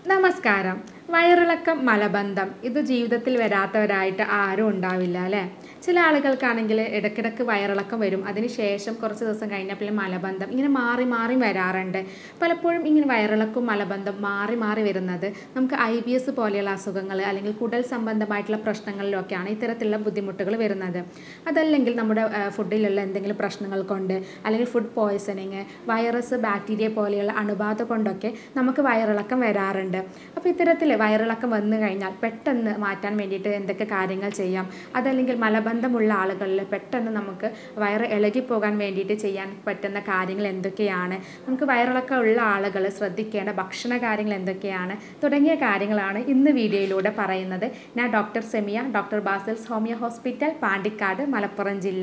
നമസ്കാരം വയറിളക്കം മലബന്ധം ഇത് ജീവിതത്തിൽ വരാത്തവരായിട്ട് ആരും ഉണ്ടാവില്ല അല്ലേ ചില ആളുകൾക്കാണെങ്കിൽ ഇടയ്ക്കിടയ്ക്ക് വയറിളക്കം വരും അതിനുശേഷം കുറച്ച് ദിവസം കഴിഞ്ഞപ്പോൾ മലബന്ധം ഇങ്ങനെ മാറി മാറി വരാറുണ്ട് പലപ്പോഴും ഇങ്ങനെ വയറിളക്കും മലബന്ധം മാറി മാറി വരുന്നത് നമുക്ക് ഐ ബി എസ് പോലെയുള്ള അസുഖങ്ങൾ അല്ലെങ്കിൽ കുടൽ സംബന്ധമായിട്ടുള്ള പ്രശ്നങ്ങളിലൊക്കെയാണ് ഇത്തരത്തിലുള്ള ബുദ്ധിമുട്ടുകൾ വരുന്നത് അതല്ലെങ്കിൽ നമ്മുടെ ആ, ഫുഡിലുള്ള എന്തെങ്കിലും പ്രശ്നങ്ങൾ കൊണ്ട് അല്ലെങ്കിൽ ഫുഡ് പോയ്സണിങ് വൈറസ് ബാക്ടീരിയ പോലെയുള്ള അണുബാധ കൊണ്ടൊക്കെ നമുക്ക് വയറിളക്കം വരാറുണ്ട് അപ്പോൾ ഇത്തരത്തിൽ വയറിളക്കം വന്നു കഴിഞ്ഞാൽ പെട്ടെന്ന് മാറ്റാൻ വേണ്ടിയിട്ട് എന്തൊക്കെ കാര്യങ്ങൾ ചെയ്യാം അതല്ലെങ്കിൽ മലബന്ധമുള്ള ആളുകളിൽ പെട്ടെന്ന് നമുക്ക് വയറ് ഇളകിപ്പോകാൻ വേണ്ടിയിട്ട് ചെയ്യാൻ പറ്റുന്ന കാര്യങ്ങൾ എന്തൊക്കെയാണ് നമുക്ക് വയറിളക്കം ഉള്ള ആളുകൾ ശ്രദ്ധിക്കേണ്ട ഭക്ഷണ കാര്യങ്ങൾ എന്തൊക്കെയാണ് തുടങ്ങിയ കാര്യങ്ങളാണ് ഇന്ന് വീഡിയോയിലൂടെ പറയുന്നത് ഞാൻ doctor Semiya doctor Basil's homeo hospital Pandikkad Malappuram ജില്ല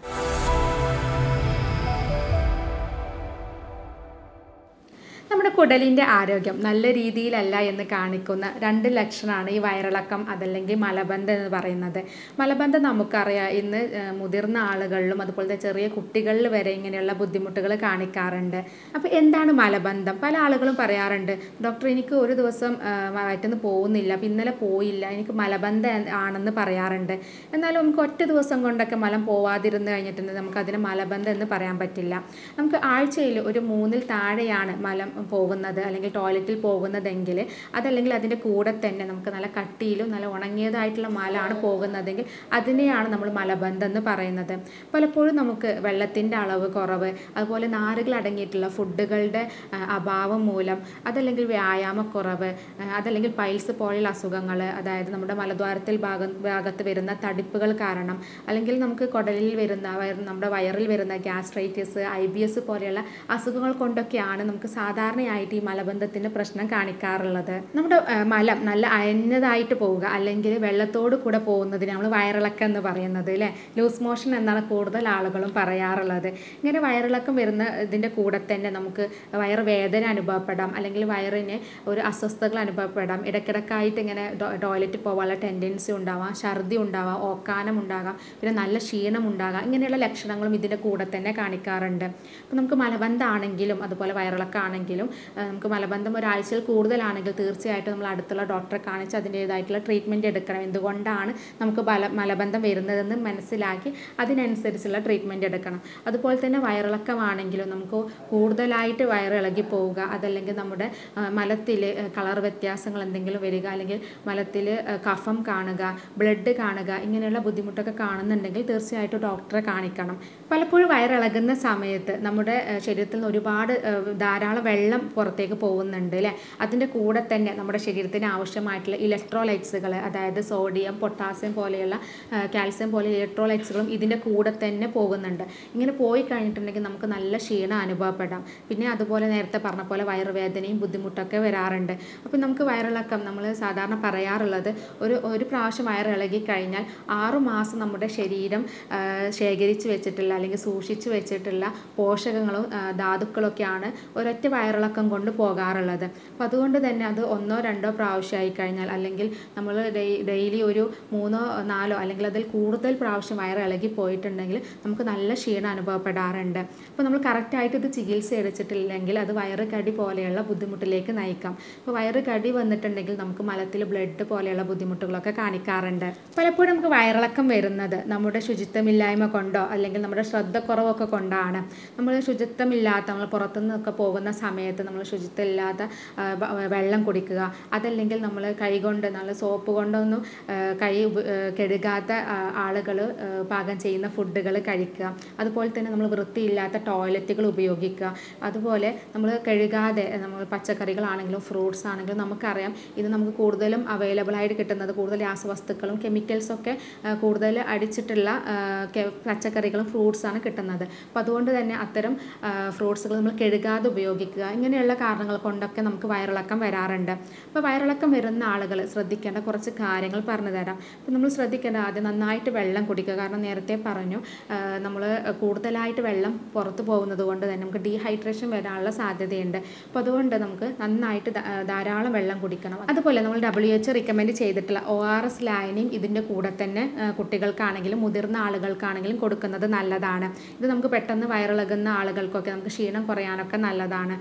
നമ്മുടെ കുടലിൻ്റെ ആരോഗ്യം നല്ല രീതിയിലല്ല എന്ന് കാണിക്കുന്ന രണ്ട് ലക്ഷണമാണ് ഈ വയറിളക്കം അതല്ലെങ്കിൽ മലബന്ധം എന്ന് പറയുന്നത് മലബന്ധം നമുക്കറിയാം ഇന്ന് ഏഹ്, മുതിർന്ന ആളുകളിലും അതുപോലെ തന്നെ ചെറിയ കുട്ടികളിൽ വരെ ഇങ്ങനെയുള്ള ബുദ്ധിമുട്ടുകൾ കാണിക്കാറുണ്ട് അപ്പോൾ എന്താണ് മലബന്ധം പല ആളുകളും പറയാറുണ്ട് ഡോക്ടർ എനിക്ക് ഒരു ദിവസം ഏഹ്, വയറ്റിന്ന് പോകുന്നില്ല അപ്പോൾ ഇന്നലെ പോയില്ല എനിക്ക് മലബന്ധം ആണെന്ന് പറയാറുണ്ട് എന്നാലും നമുക്ക് ഒറ്റ ദിവസം കൊണ്ടൊക്കെ മലം പോവാതിരുന്ന് കഴിഞ്ഞിട്ടുണ്ടെങ്കിൽ നമുക്ക് അതിന് മലബന്ധം എന്ന് പറയാൻ പറ്റില്ല നമുക്ക് ആഴ്ചയിൽ ഒരു മൂന്നിൽ താഴെയാണ് മലം പോകുന്നത് അല്ലെങ്കിൽ ടോയ്ലറ്റിൽ പോകുന്നതെങ്കിൽ അതല്ലെങ്കിൽ അതിൻ്റെ കൂടെ തന്നെ നമുക്ക് നല്ല കട്ടിയിലും നല്ല ഉണങ്ങിയതായിട്ടുള്ള മലാണ് പോകുന്നതെങ്കിൽ അതിനെയാണ് നമ്മൾ മലബന്ധം എന്ന് പറയുന്നത് പലപ്പോഴും നമുക്ക് വെള്ളത്തിൻ്റെ അളവ് കുറവ് അതുപോലെ നാരുകൾ അടങ്ങിയിട്ടുള്ള ഫുഡുകളുടെ ആ, അഭാവം മൂലം അതല്ലെങ്കിൽ വ്യായാമക്കുറവ് ആ, അതല്ലെങ്കിൽ പൈൽസ് പോലെയുള്ള അസുഖങ്ങൾ അതായത് നമ്മുടെ മലദ്വാരത്തിൽ ഭാഗം ഭാഗത്ത് വരുന്ന തടിപ്പുകൾ കാരണം അല്ലെങ്കിൽ നമുക്ക് കുടലിൽ വരുന്ന വയർ നമ്മുടെ വയറിൽ വരുന്ന ഗ്യാസ്ട്രൈറ്റിസ് ഐ ബി എസ് പോലെയുള്ള അസുഖങ്ങൾ കൊണ്ടൊക്കെയാണ് നമുക്ക് സാധാരണയായിട്ട് ഈ മലബന്ധത്തിൻ്റെ പ്രശ്നം കാണിക്കാറുള്ളത് നമ്മുടെ ആ, മലം നല്ല അയഞ്ഞതായിട്ട് പോവുക അല്ലെങ്കിൽ വെള്ളത്തോട് കൂടെ പോകുന്നതിന് നമ്മൾ വയറിളക്കം എന്ന് പറയുന്നത് അല്ലേ ലൂസ് മോഷൻ എന്നാണ് കൂടുതൽ ആളുകളും പറയാറുള്ളത് ഇങ്ങനെ വയറിളക്കം വരുന്ന ഇതിൻ്റെ കൂടെ തന്നെ നമുക്ക് വയറ് വേദന അനുഭവപ്പെടാം അല്ലെങ്കിൽ വയറിന് ഒരു അസ്വസ്ഥതകൾ അനുഭവപ്പെടാം ഇടയ്ക്കിടയ്ക്കായിട്ട് ഇങ്ങനെ ടോയ്ലറ്റിൽ പോകാനുള്ള ടെൻഡൻസി ഉണ്ടാവാം ഛർദി ഉണ്ടാവാം ഓക്കാനം ഉണ്ടാകാം പിന്നെ നല്ല ക്ഷീണം ഉണ്ടാകാം ഇങ്ങനെയുള്ള ലക്ഷണങ്ങളും ഇതിൻ്റെ കൂടെ തന്നെ കാണിക്കാറുണ്ട് അപ്പോൾ നമുക്ക് മലബന്ധമാണെങ്കിലും അതുപോലെ വയറിളക്കമാണെങ്കിലും ആ, നമുക്ക് മലബന്ധം ഒരാഴ്ചയിൽ കൂടുതലാണെങ്കിൽ തീർച്ചയായിട്ടും നമ്മൾ അടുത്തുള്ള ഡോക്ടറെ കാണിച്ച് അതിൻ്റേതായിട്ടുള്ള ട്രീറ്റ്മെൻറ്റ് എടുക്കണം എന്തുകൊണ്ടാണ് നമുക്ക് ബല മലബന്ധം വരുന്നതെന്ന് മനസ്സിലാക്കി അതിനനുസരിച്ചുള്ള ട്രീറ്റ്മെൻറ്റ് എടുക്കണം അതുപോലെ തന്നെ വയറിളക്കമാണെങ്കിലും നമുക്ക് കൂടുതലായിട്ട് വയറിളകി പോവുക അതല്ലെങ്കിൽ നമ്മുടെ മലത്തിൽ കളർ വ്യത്യാസങ്ങൾ എന്തെങ്കിലും വരിക അല്ലെങ്കിൽ മലത്തിൽ കഫം കാണുക ബ്ലഡ് കാണുക ഇങ്ങനെയുള്ള ബുദ്ധിമുട്ടൊക്കെ കാണുന്നുണ്ടെങ്കിൽ തീർച്ചയായിട്ടും ഡോക്ടറെ കാണിക്കണം പലപ്പോഴും വയറിളകുന്ന സമയത്ത് നമ്മുടെ ഏഹ്, ശരീരത്തിൽ നിന്ന് ഒരുപാട് ഏഹ്, ധാരാളം വെള്ളം പുറത്തേക്ക് പോകുന്നുണ്ട് അല്ലേ അതിൻ്റെ കൂടെ തന്നെ നമ്മുടെ ശരീരത്തിന് ആവശ്യമായിട്ടുള്ള ഇലക്ട്രോലൈറ്റ്സുകൾ അതായത് സോഡിയം പൊട്ടാസ്യം പോലെയുള്ള ഏഹ്, കാൽസ്യം പോലെ ഇലക്ട്രോലൈറ്റ്സുകളും ഇതിൻ്റെ കൂടെ തന്നെ പോകുന്നുണ്ട് ഇങ്ങനെ പോയി കഴിഞ്ഞിട്ടുണ്ടെങ്കിൽ നമുക്ക് നല്ല ക്ഷീണം അനുഭവപ്പെടാം പിന്നെ അതുപോലെ നേരത്തെ പറഞ്ഞ പോലെ വയറുവേദനയും ബുദ്ധിമുട്ടൊക്കെ വരാറുണ്ട് അപ്പോൾ നമുക്ക് വയറിളക്കം നമ്മൾ സാധാരണ പറയാറുള്ളത് ഒരു ഒരു പ്രാവശ്യം വയറിളകി കഴിഞ്ഞാൽ ആറു മാസം നമ്മുടെ ശരീരം ആ, ശേഖരിച്ച് വെച്ചിട്ടുള്ള അല്ലെങ്കിൽ സൂക്ഷിച്ച് വെച്ചിട്ടുള്ള പോഷകങ്ങളും ആ, ധാതുക്കളൊക്കെയാണ് ഒരൊറ്റ വയറിളക്കം കൊണ്ട് പോകാറുള്ളത് അപ്പോൾ അതുകൊണ്ട് തന്നെ അത് ഒന്നോ രണ്ടോ പ്രാവശ്യമായി കഴിഞ്ഞാൽ അല്ലെങ്കിൽ നമ്മൾ ഡെയിലി ഒരു മൂന്നോ നാലോ അല്ലെങ്കിൽ അതിൽ കൂടുതൽ പ്രാവശ്യം വയറ് ഇളകി പോയിട്ടുണ്ടെങ്കിൽ നമുക്ക് നല്ല ക്ഷീണം അനുഭവപ്പെടാറുണ്ട് അപ്പോൾ നമ്മൾ കറക്റ്റായിട്ട് ഇത് ചികിത്സ എടുത്തിട്ടില്ലെങ്കിൽ അത് വയറ് കടി പോലെയുള്ള ബുദ്ധിമുട്ടിലേക്ക് നയിക്കാം അപ്പോൾ വയറ് കടി വന്നിട്ടുണ്ടെങ്കിൽ നമുക്ക് മലത്തിൽ ബ്ലഡ് പോലെയുള്ള ബുദ്ധിമുട്ടുകളൊക്കെ കാണിക്കാറുണ്ട് പലപ്പോഴും നമുക്ക് വയറിളക്കം വരുന്നത് നമ്മുടെ ശുചിത്വമില്ലായ്മ കൊണ്ടോ അല്ലെങ്കിൽ നമ്മുടെ ശ്രദ്ധക്കുറവൊക്കെ കൊണ്ടാണ് നമ്മൾ ശുചിത്വമില്ലാത്ത നമ്മൾ പുറത്തുനിന്നൊക്കെ പോകുന്ന സമയത്ത് നമ്മൾ ശുചിത്വമില്ലാത്ത ആ, വ- വെള്ളം കുടിക്കുക അതല്ലെങ്കിൽ നമ്മൾ കൈ കൊണ്ട് നല്ല സോപ്പ് കൊണ്ടൊന്നും ആ, കൈ ഉപ- ആ, കഴുകാത്ത ആളുകൾ പാകം ചെയ്യുന്ന ഫുഡുകൾ കഴിക്കുക അതുപോലെ തന്നെ നമ്മൾ വൃത്തിയില്ലാത്ത ടോയ്ലറ്റുകൾ ഉപയോഗിക്കുക അതുപോലെ നമ്മൾ കഴുകാതെ നമ്മൾ പച്ചക്കറികളാണെങ്കിലും ഫ്രൂട്ട്സ് ആണെങ്കിലും നമുക്കറിയാം ഇത് നമുക്ക് കൂടുതലും അവൈലബിൾ ആയിട്ട് കിട്ടുന്നത് കൂടുതൽ രാസവസ്തുക്കളും കെമിക്കൽസൊക്കെ കൂടുതൽ അടിച്ചിട്ടുള്ള ആ, കെ- പച്ചക്കറികളും ഫ്രൂട്ട്സാണ് കിട്ടുന്നത് അപ്പോൾ അതുകൊണ്ട് തന്നെ അത്തരം ഫ്രൂട്ട്സുകൾ നമ്മൾ കഴുകാതെ ഉപയോഗിക്കുക ഇങ്ങനെയുള്ള കാരണങ്ങൾ കൊണ്ടൊക്കെ നമുക്ക് വയറിളക്കം വരാറുണ്ട് അപ്പോൾ വയറിളക്കം വരുന്ന ആളുകൾ ശ്രദ്ധിക്കേണ്ട കുറച്ച് കാര്യങ്ങൾ പറഞ്ഞു തരാം അപ്പോൾ നമ്മൾ ശ്രദ്ധിക്കേണ്ട ആദ്യം നന്നായിട്ട് വെള്ളം കുടിക്കുക കാരണം നേരത്തെ പറഞ്ഞു നമ്മൾ കൂടുതലായിട്ട് വെള്ളം പുറത്ത് പോകുന്നത് കൊണ്ട് തന്നെ നമുക്ക് ഡീഹൈഡ്രേഷൻ വരാനുള്ള സാധ്യതയുണ്ട് അപ്പോൾ അതുകൊണ്ട് നമുക്ക് നന്നായിട്ട് ധാ- ധാരാളം വെള്ളം കുടിക്കണം അതുപോലെ നമ്മൾ ഡബ്ല്യു എച്ച് റിക്കമെൻഡ് ചെയ്തിട്ടുള്ള ഒ ആർ എസ് ലായനിയും ഇതിൻ്റെ കൂടെ തന്നെ ആ, കുട്ടികൾക്കാണെങ്കിലും മുതിർന്ന ആളുകൾക്കാണെങ്കിലും കൊടുക്കുന്നത് നല്ലതാണ് ഇത് നമുക്ക് പെട്ടെന്ന് വയറിളകുന്ന ആളുകൾക്കൊക്കെ നമുക്ക് ക്ഷീണം കുറയാനൊക്കെ നല്ലതാണ് അപ്പോൾ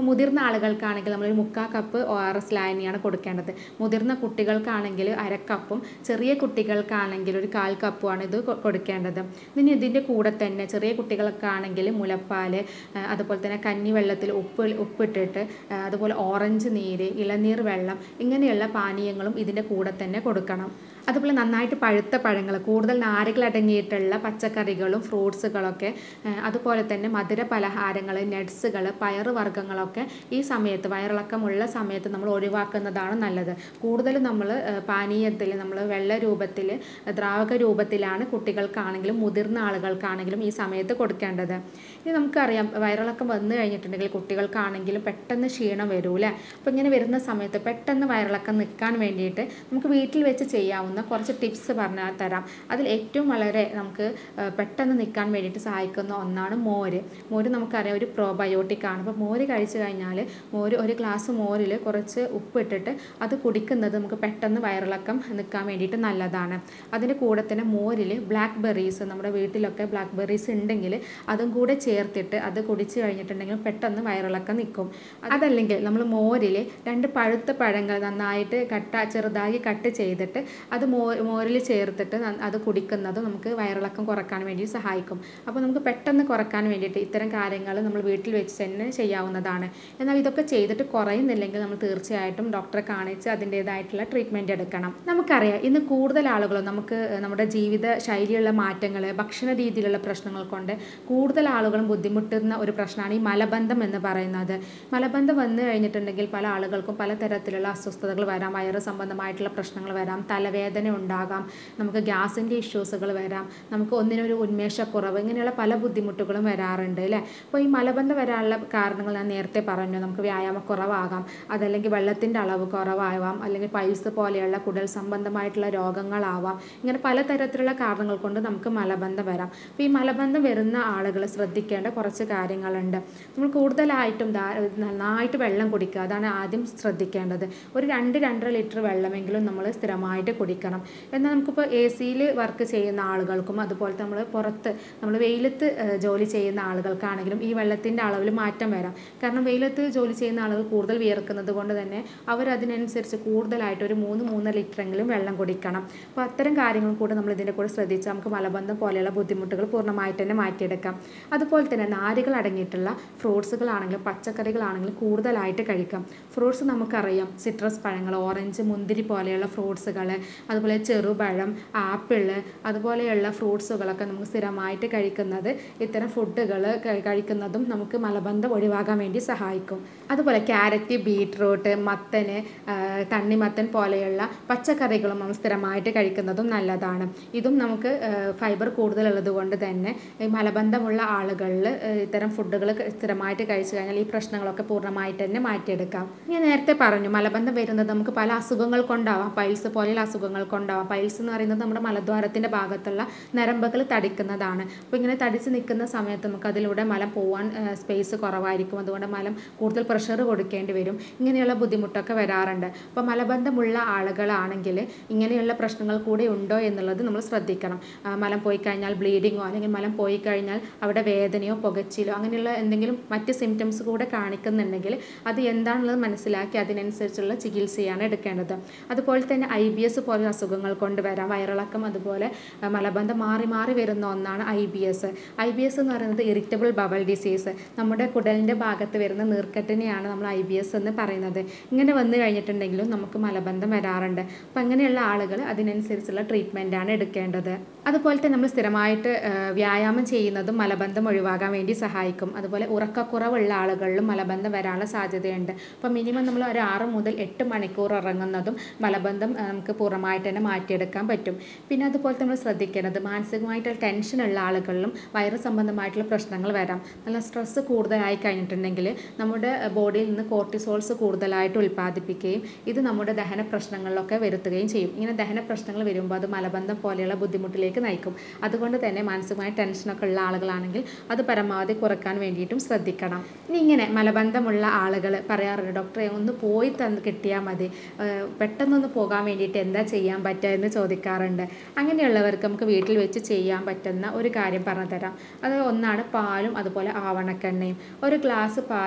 ഇപ്പോൾ മുതിർന്ന ആളുകൾക്കാണെങ്കിൽ നമ്മളൊരു മുക്കാൽ കപ്പ് ഒ ആർ എസ് ലായനിയാണ് കൊടുക്കേണ്ടത് മുതിർന്ന കുട്ടികൾക്കാണെങ്കിൽ അരക്കപ്പും ചെറിയ കുട്ടികൾക്കാണെങ്കിൽ ഒരു കാൽ കപ്പുമാണ് ഇത് കൊ- കൊടുക്കേണ്ടത് ഇനി ഇതിൻ്റെ കൂടെ തന്നെ ചെറിയ കുട്ടികൾക്കാണെങ്കിൽ മുലപ്പാൽ ആ, അതുപോലെ തന്നെ കഞ്ഞിവെള്ളത്തിൽ ഉപ്പ് ഉപ്പിട്ടിട്ട് ആ, അതുപോലെ ഓറഞ്ച് നീര് ഇളനീർ വെള്ളം ഇങ്ങനെയുള്ള പാനീയങ്ങളും ഇതിൻ്റെ കൂടെ തന്നെ കൊടുക്കണം അതുപോലെ നന്നായിട്ട് പഴുത്ത പഴങ്ങൾ കൂടുതൽ നാരുകൾ അടങ്ങിയിട്ടുള്ള പച്ചക്കറികളും ഫ്രൂട്ട്സുകളൊക്കെ ആ, അതുപോലെ തന്നെ മധുര പലഹാരങ്ങൾ നട്ട്സുകൾ പയറുവർഗ്ഗങ്ങളൊക്കെ ഈ സമയത്ത് വയറിളക്കമുള്ള സമയത്ത് നമ്മൾ ഒഴിവാക്കുന്നതാണ് നല്ലത് കൂടുതലും നമ്മൾ പാനീയത്തിൽ നമ്മൾ വെള്ള രൂപത്തിൽ ദ്രാവക രൂപത്തിലാണ് കുട്ടികൾക്കാണെങ്കിലും മുതിർന്ന ആളുകൾക്കാണെങ്കിലും ഈ സമയത്ത് കൊടുക്കേണ്ടത് ഇനി നമുക്കറിയാം വയറിളക്കം വന്നു കഴിഞ്ഞിട്ടുണ്ടെങ്കിൽ കുട്ടികൾക്കാണെങ്കിലും പെട്ടെന്ന് ക്ഷീണം വരൂലേ അപ്പോൾ ഇങ്ങനെ വരുന്ന സമയത്ത് പെട്ടെന്ന് വയറിളക്കം നിൽക്കാൻ വേണ്ടിയിട്ട് നമുക്ക് വീട്ടിൽ വെച്ച് ചെയ്യാവുന്ന കുറച്ച് ടിപ്സ് പറഞ്ഞാൽ തരാം അതിൽ ഏറ്റവും വളരെ നമുക്ക് ആ, പെട്ടെന്ന് നിൽക്കാൻ വേണ്ടിയിട്ട് സഹായിക്കുന്ന ഒന്നാണ് മോര് മോര് നമുക്കറിയാം ഒരു പ്രോബയോട്ടിക് ആണ് അപ്പോൾ മോര് കഴിച്ചു കഴിഞ്ഞാൽ മോര് ഒരു ഗ്ലാസ് മോരിൽ കുറച്ച് ഉപ്പിട്ടിട്ട് അത് കുടിക്കുന്നത് നമുക്ക് പെട്ടെന്ന് വയറിളക്കം നിൽക്കാൻ വേണ്ടിയിട്ട് നല്ലതാണ് അതിൻ്റെ കൂടെ തന്നെ മോരിൽ ബ്ലാക്ക് ബെറീസ് നമ്മുടെ വീട്ടിലൊക്കെ ബ്ലാക്ക് ബെറീസ് ഉണ്ടെങ്കിൽ അതും കൂടെ ചേർത്തിട്ട് അത് കുടിച്ചു കഴിഞ്ഞിട്ടുണ്ടെങ്കിൽ പെട്ടെന്ന് വയറിളക്കം നിൽക്കും അതല്ലെങ്കിൽ നമ്മൾ മോരിൽ രണ്ട് പഴുത്ത പഴങ്ങൾ നന്നായിട്ട് കട്ട ചെറുതായി കട്ട് ചെയ്തിട്ട് അത് മോ മോരിൽ ചേർത്തിട്ട് ന- അത് കുടിക്കുന്നത് നമുക്ക് വയറിളക്കം കുറക്കാൻ വേണ്ടി സഹായിക്കും അപ്പോൾ നമുക്ക് പെട്ടെന്ന് കുറക്കാൻ വേണ്ടിയിട്ട് ഇത്തരം കാര്യങ്ങൾ നമ്മൾ വീട്ടിൽ വെച്ച് തന്നെ ചെയ്യാവുന്നതാണ് എന്നാൽ ഇതൊക്കെ ചെയ്തിട്ട് കുറയുന്നില്ലെങ്കിൽ നമ്മൾ തീർച്ചയായിട്ടും ഡോക്ടറെ കാണിച്ച് അതിൻ്റേതായിട്ടുള്ള ട്രീറ്റ്മെൻറ്റ് എടുക്കണം നമുക്കറിയാം ഇന്ന് കൂടുതൽ ആളുകളും നമുക്ക് നമ്മുടെ ജീവിത ശൈലിയുള്ള മാറ്റങ്ങൾ ഭക്ഷണ രീതിയിലുള്ള പ്രശ്നങ്ങൾ കൊണ്ട് കൂടുതൽ ആളുകളും ബുദ്ധിമുട്ടുന്ന ഒരു പ്രശ്നമാണ് ഈ മലബന്ധം എന്ന് പറയുന്നത് മലബന്ധം വന്നു കഴിഞ്ഞിട്ടുണ്ടെങ്കിൽ പല ആളുകൾക്കും പല തരത്തിലുള്ള അസ്വസ്ഥതകൾ വരാം വയറ് സംബന്ധമായിട്ടുള്ള പ്രശ്നങ്ങൾ വരാം തലവേദന ഉണ്ടാകാം നമുക്ക് ഗ്യാസിൻ്റെ ഇഷ്യൂസുകൾ വരാം നമുക്ക് ഒന്നിനൊരു ഉന്മേഷക്കുറവ് ഇങ്ങനെയുള്ള പല ബുദ്ധിമുട്ടുകളും വരാറുണ്ട് അല്ലേ അപ്പോൾ ഈ മലബന്ധം വരാനുള്ള കാരണങ്ങൾ ഞാൻ നേരത്തെ പറഞ്ഞു നമുക്ക് വ്യായാമക്കുറവാകാം അതല്ലെങ്കിൽ വെള്ളത്തിൻ്റെ അളവ് കുറവാകാം അല്ലെങ്കിൽ പൈൽസ് പോലെയുള്ള കുടൽ സംബന്ധമായിട്ടുള്ള രോഗങ്ങളാവാം ഇങ്ങനെ പലതരത്തിലുള്ള കാരണങ്ങൾ കൊണ്ട് നമുക്ക് മലബന്ധം വരാം അപ്പോൾ ഈ മലബന്ധം വരുന്ന ആളുകൾ ശ്രദ്ധിക്കേണ്ട കുറച്ച് കാര്യങ്ങളുണ്ട് നമ്മൾ കൂടുതലായിട്ടും ധാ- നന്നായിട്ട് വെള്ളം കുടിക്കുക അതാണ് ആദ്യം ശ്രദ്ധിക്കേണ്ടത് ഒരു രണ്ട് രണ്ടര ലിറ്റർ വെള്ളമെങ്കിലും നമ്മൾ സ്ഥിരമായിട്ട് കുടിക്കണം എന്നാൽ നമുക്കിപ്പോൾ എ സിയിൽ വർക്ക് ചെയ്യുന്ന ആളുകൾക്കും അതുപോലെ നമ്മൾ പുറത്ത് നമ്മൾ വെയിലത്ത് ഏഹ്, ജോലി ചെയ്യുന്ന ആളുകൾക്കാണെങ്കിലും ഈ വെള്ളത്തിൻ്റെ അളവിൽ മാറ്റം വരാം കാരണം വെയിലത്ത് ജോലി ചെയ്യുന്ന ആളുകൾ കൂടുതൽ വിയർക്കുന്നത് കൊണ്ട് തന്നെ അവരതിനനുസരിച്ച് കൂടുതലായിട്ട് ഒരു മൂന്ന് മൂന്നര ലിറ്ററെങ്കിലും വെള്ളം കുടിക്കണം അപ്പോൾ അത്തരം കാര്യങ്ങൾ കൂടെ നമ്മൾ ഇതിൻ്റെ കൂടെ ശ്രദ്ധിച്ചാൽ നമുക്ക് മലബന്ധം പോലെയുള്ള ബുദ്ധിമുട്ടുകൾ പൂർണ്ണമായിട്ട് തന്നെ മാറ്റിയെടുക്കാം അതുപോലെ തന്നെ നാരുകൾ അടങ്ങിയിട്ടുള്ള ഫ്രൂട്ട്സുകളാണെങ്കിലും പച്ചക്കറികളാണെങ്കിലും കൂടുതലായിട്ട് കഴിക്കാം ഫ്രൂട്ട്സ് നമുക്കറിയാം സിട്രസ് പഴങ്ങൾ ഓറഞ്ച് മുന്തിരി പോലെയുള്ള ഫ്രൂട്ട്സുകൾ അതുപോലെ ചെറുപഴം ആപ്പിള് അതുപോലെയുള്ള ഫ്രൂട്ട്സുകളൊക്കെ നമുക്ക് സ്ഥിരമായിട്ട് കഴിക്കുന്നത് ഇത്തരം ഫുഡുകൾ കഴിക്കുന്നതും നമുക്ക് മലബന്ധം ഒഴിവാക്കാൻ വേണ്ടി സഹായിക്കും അതുപോലെ ക്യാരറ്റ് ബീട്രൂട്ട് മത്തന് ആ, തണ്ണിമത്തൻ പോലെയുള്ള പച്ചക്കറികളും നമ്മൾ സ്ഥിരമായിട്ട് കഴിക്കുന്നതും നല്ലതാണ് ഇതും നമുക്ക് ഫൈബർ കൂടുതലുള്ളത് കൊണ്ട് തന്നെ ഈ മലബന്ധമുള്ള ആളുകളിൽ ഇത്തരം ഫുഡുകൾ സ്ഥിരമായിട്ട് കഴിച്ചു കഴിഞ്ഞാൽ ഈ പ്രശ്നങ്ങളൊക്കെ പൂർണ്ണമായിട്ട് തന്നെ മാറ്റിയെടുക്കാം ഞാൻ നേരത്തെ പറഞ്ഞു മലബന്ധം വരുന്നത് നമുക്ക് പല അസുഖങ്ങൾ കൊണ്ടാവാം പൈൽസ് പോലെയുള്ള അസുഖങ്ങൾ കൊണ്ടാവാം പൈൽസ് എന്ന് പറയുന്നത് നമ്മുടെ മലദ്വാരത്തിൻ്റെ ഭാഗത്തുള്ള നരമ്പുകൾ തടിക്കുന്നതാണ് അപ്പോൾ ഇങ്ങനെ തടിച്ച് നിൽക്കുന്ന സമയത്ത് നമുക്ക് അതിലൂടെ മലം പോവാൻ സ്പേസ് കുറവായിരിക്കും അതുകൊണ്ട് മലം കൂടുതൽ പ്രഷർ കൊടുക്കേണ്ടി വരും ഇങ്ങനെയുള്ള ബുദ്ധിമുട്ടൊക്കെ വരാറുണ്ട് അപ്പോൾ മലബന്ധമുള്ള ആളുകളാണെങ്കിൽ ഇങ്ങനെയുള്ള പ്രശ്നങ്ങൾ കൂടെ ഉണ്ടോ എന്നുള്ളത് നമ്മൾ ശ്രദ്ധിക്കണം ആ, മലം പോയി കഴിഞ്ഞാൽ ബ്ലീഡിങ്ങോ അല്ലെങ്കിൽ മലം പോയി കഴിഞ്ഞാൽ അവിടെ വേദനയോ പുകച്ചിലോ അങ്ങനെയുള്ള എന്തെങ്കിലും മറ്റ് സിംറ്റംസ് കൂടെ കാണിക്കുന്നുണ്ടെങ്കിൽ അത് എന്താണെന്നുള്ളത് മനസ്സിലാക്കി അതിനനുസരിച്ചുള്ള ചികിത്സയാണ് എടുക്കേണ്ടത് അതുപോലെ തന്നെ ഐ ബി എസ് പോലുള്ള അസുഖങ്ങൾ കൊണ്ട് വരാം വയറിളക്കം അതുപോലെ ആ, മലബന്ധം മാറി മാറി വരുന്ന ഒന്നാണ് I B S I B S എന്ന് പറയുന്നത് ഇറിറ്റബിൾ ബവൽ ഡിസീസ് നമ്മുടെ കുടലിൻ്റെ ഭാഗത്ത് വരുന്ന നീർക്കെട്ടിനെയാണ് നമ്മൾ ഐ ബി എസ് എന്ന് പറയുന്നത് ഇങ്ങനെ വന്നു കഴിഞ്ഞിട്ടുണ്ടെങ്കിലും നമുക്ക് മലബന്ധം വരാറുണ്ട് അപ്പം അങ്ങനെയുള്ള ആളുകൾ അതിനനുസരിച്ചുള്ള ട്രീറ്റ്മെൻറ്റാണ് എടുക്കേണ്ടത് അതുപോലെ തന്നെ നമ്മൾ സ്ഥിരമായിട്ട് ആ, വ്യായാമം ചെയ്യുന്നതും മലബന്ധം ഒഴിവാകാൻ വേണ്ടി സഹായിക്കും അതുപോലെ ഉറക്കക്കുറവുള്ള ആളുകളിലും മലബന്ധം വരാനുള്ള സാധ്യതയുണ്ട് അപ്പോൾ മിനിമം നമ്മൾ ഒരു ആറ് മുതൽ എട്ട് മണിക്കൂർ ഉറങ്ങുന്നതും മലബന്ധം ആ, നമുക്ക് പൂർണ്ണമായിട്ട് തന്നെ മാറ്റിയെടുക്കാൻ പറ്റും പിന്നെ അതുപോലെ നമ്മൾ ശ്രദ്ധിക്കേണ്ടത് മാനസികമായിട്ടുള്ള ടെൻഷനുള്ള ആളുകളിലും വയറ് സംബന്ധമായിട്ടുള്ള പ്രശ്നങ്ങൾ വരാം നല്ല സ്ട്രെസ്സ് കൂടുതലായി കഴിഞ്ഞിട്ടുണ്ടെങ്കിൽ നമ്മുടെ ബോഡിയിൽ നിന്ന് കോർട്ടിസോൾസ് കൂടുതലായിട്ട് ഉൽപ്പാദിപ്പിക്കുകയും ഇത് നമ്മുടെ ദഹന പ്രശ്നങ്ങളിലൊക്കെ വരുത്തുകയും ചെയ്യും ഇങ്ങനെ ദഹന പ്രശ്നങ്ങൾ വരുമ്പോൾ അത് മലബന്ധം പോലെയുള്ള ബുദ്ധിമുട്ടിലേക്ക് നയിക്കും അതുകൊണ്ട് തന്നെ മാനസികമായ ടെൻഷനൊക്കെ ഉള്ള ആളുകളാണെങ്കിൽ അത് പരമാവധി കുറക്കാൻ വേണ്ടിയിട്ടും ശ്രദ്ധിക്കണം ഇനി ഇങ്ങനെ മലബന്ധമുള്ള ആളുകൾ പറയാറുണ്ട് ഡോക്ടറെ ഒന്ന് പോയി തന്ന് കിട്ടിയാൽ മതി ഏഹ് പെട്ടെന്നൊന്ന് പോകാൻ വേണ്ടിയിട്ട് എന്താ ചെയ്യാൻ പറ്റുക എന്ന് ചോദിക്കാറുണ്ട് അങ്ങനെയുള്ളവർക്ക് നമുക്ക് വീട്ടിൽ വെച്ച് ചെയ്യാൻ പറ്റുന്ന ഒരു കാര്യം പറഞ്ഞു തരാം അത് ഒന്നാണ് പാലും അതുപോലെ ആവണക്കെണ്ണയും ഒരു ഗ്ലാസ് പാൽ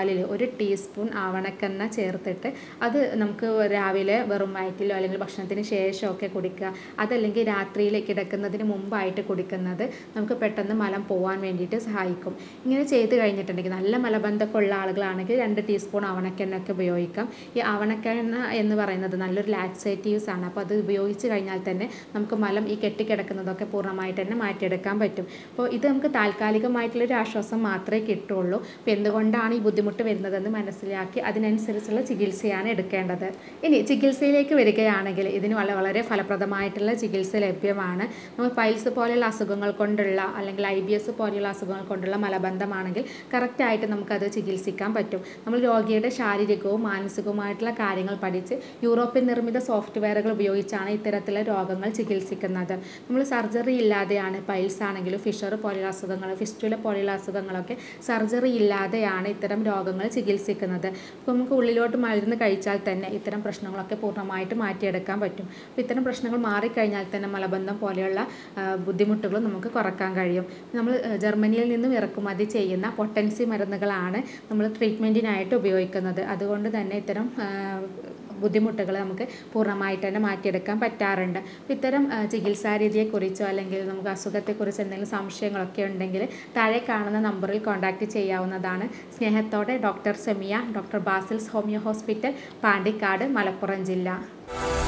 പാലിൽ ഒരു ടീസ്പൂൺ ആവണക്കെണ്ണ ചേർത്തിട്ട് അത് നമുക്ക് രാവിലെ വെറും വയറ്റിലോ അല്ലെങ്കിൽ ഭക്ഷണത്തിന് ശേഷമൊക്കെ കുടിക്കുക അതല്ലെങ്കിൽ രാത്രിയിൽ കിടക്കുന്നതിന് മുമ്പായിട്ട് കുടിക്കുന്നത് നമുക്ക് പെട്ടെന്ന് മലം പോകാൻ വേണ്ടിയിട്ട് സഹായിക്കും ഇങ്ങനെ ചെയ്ത് കഴിഞ്ഞിട്ടുണ്ടെങ്കിൽ നല്ല മലബന്ധമൊക്കെ ഉള്ള ആളുകളാണെങ്കിൽ രണ്ട് ടീസ്പൂൺ ആവണക്കെണ്ണയൊക്കെ ഉപയോഗിക്കാം ഈ ആവണക്കെണ്ണ എന്ന് പറയുന്നത് നല്ലൊരു ലാക്സേറ്റീവ്സ് ആണ് അപ്പോൾ അത് ഉപയോഗിച്ച് കഴിഞ്ഞാൽ തന്നെ നമുക്ക് മലം ഈ കെട്ടിക്കിടക്കുന്നതൊക്കെ പൂർണ്ണമായിട്ട് തന്നെ മാറ്റിയെടുക്കാൻ പറ്റും അപ്പോൾ ഇത് നമുക്ക് താൽക്കാലികമായിട്ടുള്ളൊരു ആശ്വാസം മാത്രമേ കിട്ടുള്ളൂ അപ്പോൾ എന്തുകൊണ്ടാണ് ഈ ബുദ്ധിമുട്ട് വരുന്നതെന്ന് മനസ്സിലാക്കി അതിനനുസരിച്ചുള്ള ചികിത്സയാണ് എടുക്കേണ്ടത് ഇനി ചികിത്സയിലേക്ക് വരികയാണെങ്കിൽ ഇതിന് വളരെ വളരെ ഫലപ്രദമായിട്ടുള്ള ചികിത്സ ലഭ്യമാണ് നമ്മൾ പൈൽസ് പോലെയുള്ള അസുഖങ്ങൾ കൊണ്ടുള്ള അല്ലെങ്കിൽ ഐ ബി എസ് പോലെയുള്ള അസുഖങ്ങൾ കൊണ്ടുള്ള മലബന്ധമാണെങ്കിൽ കറക്റ്റായിട്ട് നമുക്കത് ചികിത്സിക്കാൻ പറ്റും നമ്മൾ രോഗിയുടെ ശാരീരികവും മാനസികവുമായിട്ടുള്ള കാര്യങ്ങൾ പഠിച്ച് യൂറോപ്യൻ നിർമ്മിത സോഫ്റ്റ്വെയറുകൾ ഉപയോഗിച്ചാണ് ഇത്തരത്തിലുള്ള രോഗങ്ങൾ ചികിത്സിക്കുന്നത് നമ്മൾ സർജറി ഇല്ലാതെയാണ് പൈൽസ് ആണെങ്കിലും ഫിഷർ പോലെയുള്ള അസുഖങ്ങൾ ഫിസ്റ്റുല പോലെയുള്ള അസുഖങ്ങളൊക്കെ സർജറി ഇല്ലാതെയാണ് ഇത്തരം രോഗങ്ങൾ ചികിത്സിക്കുന്നത് അപ്പോൾ നമുക്ക് ഉള്ളിലോട്ട് മരുന്ന് കഴിച്ചാൽ തന്നെ ഇത്തരം പ്രശ്നങ്ങളൊക്കെ പൂർണ്ണമായിട്ട് മാറ്റിയെടുക്കാൻ പറ്റും അപ്പോൾ ഇത്തരം പ്രശ്നങ്ങൾ മാറിക്കഴിഞ്ഞാൽ തന്നെ മലബന്ധം പോലെയുള്ള ബുദ്ധിമുട്ടുകൾ നമുക്ക് കുറക്കാൻ കഴിയും നമ്മൾ ജർമ്മനിയിൽ നിന്നും ഇറക്കുമതി ചെയ്യുന്ന പൊട്ടൻസി മരുന്നുകളാണ് നമ്മൾ ട്രീറ്റ്മെൻറ്റിനായിട്ട് ഉപയോഗിക്കുന്നത് അതുകൊണ്ട് തന്നെ ഇത്തരം ബുദ്ധിമുട്ടുകൾ നമുക്ക് പൂർണ്ണമായിട്ട് തന്നെ മാറ്റിയെടുക്കാൻ പറ്റാറുണ്ട് അപ്പോൾ ഇത്തരം ചികിത്സാ രീതിയെക്കുറിച്ചോ അല്ലെങ്കിൽ നമുക്ക് അസുഖത്തെക്കുറിച്ച് എന്തെങ്കിലും സംശയങ്ങളൊക്കെ ഉണ്ടെങ്കിൽ താഴെ കാണുന്ന നമ്പറിൽ കോൺടാക്റ്റ് ചെയ്യാവുന്നതാണ് സ്നേഹത്തോടെ doctor Semiya doctor Basil's homeo hospital Pandikkad Malappuram ജില്ല